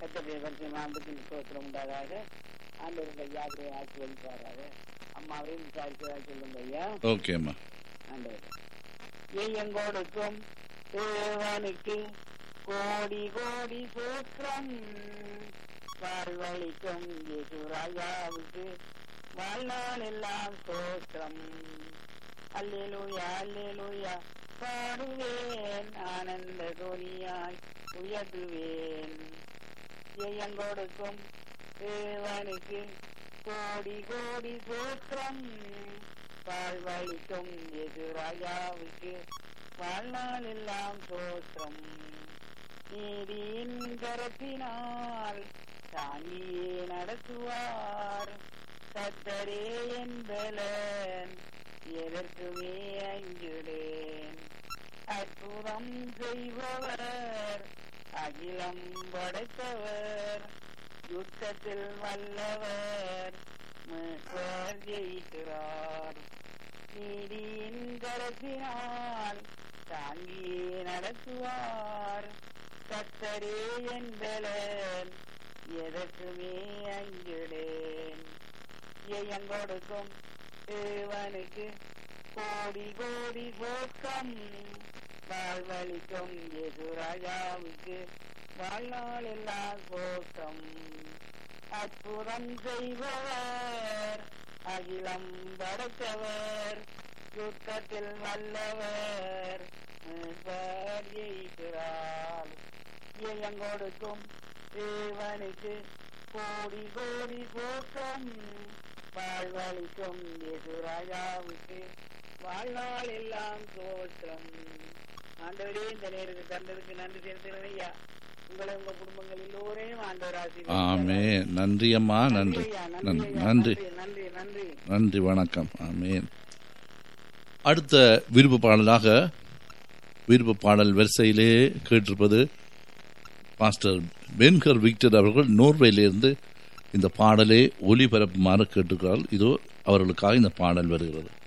கத்தருடைய பரிசு நாமத்துக்கு ஸ்தோத்திரம் உண்டாதாக ஆண்டவருடைய யாத்திரை ஆட்சி வழிபாராக அம்மாவையும் விசாரிக்கிறதா சொல்லுங்க ஐயா ஓகேம்மா ஆண்டவர் எங்கொடுக்கும் தேவனுக்கு கோடி கோடி சூத்திரம் வாழ்வழிக்கும் இயேசு ராஜாவுக்கு வாழ்நாள் எல்லாம் சோத்திரம் அல்லேலூயா அல்லேலூயா பாடுவேன் ஆனந்த துணியாய் உயர்த்துவேன் எங்கொடுக்கும் தேவனுக்கு கோடி கோடி சூத்திரம் வாழ்வழிக்கும் எது ராஜாவுக்கு வாழ்நாள் எல்லாம் தோற்றம் நீதியின் கரத்தினால் தாங்கியே நடத்துவார் கத்தரே என்பலன் எதற்குமே அஞ்சுடேன் அற்புதம் செய்பவர் அகிலம் படைத்தவர் யுத்தத்தில் வல்லவர் மீட்பர் ஜெயிக்கிறார் நீதியின் கரத்தினால் தாங்கியே நடத்துவார் கத்தரே என்பலன் எதற்குமே அஞ்சுடேன் எங்கொடுக்கும் தேவனுக்கு கோடி கோடி போக்கம் வாழ்வழிக்கும் எது ராஜாவுக்கு வாழ்நாள் எல்லாம் போக்கம் அற்புதம் செய்பவர் அகிலம் படைத்தவர் யுத்தத்தில் வல்லவர் மீட்பர் ஜெயிக்கிறார் எங்கொடுக்கும் தேவனுக்கு கோடி கோடி போக்கம் வாழ்வழிக்கும் எது ராஜாவுக்கு வாழ்நாள் எல்லாம் தோற்றம் ஆண்டவரே இந்த நேரத்துக்கு தந்ததுக்கு நன்றி செலுத்துகிறேன் ஐயா உங்களை உங்க குடும்பங்கள் எல்லோரையும் ஆண்டவர் ஆமே ஆசீர்வதிப்பாராக. நன்றி அம்மா நன்றி ஐயா, நன்றி ஐயா, நன்றி நன்றி நன்றி நன்றி வணக்கம் ஆமேன் அடுத்த விருப்ப பாடலாக விருப்ப பாடல் வரிசையிலே கேட்டிருப்பது பாஸ்டர் பென்கர் விக்டர் அவர்கள் நோர்வேலிருந்து இந்த பாடலை ஒளிபரப்புமாறு கேட்டுக்கிறார் இதோ அவர்களுக்காக இந்த பாடல் வருகிறது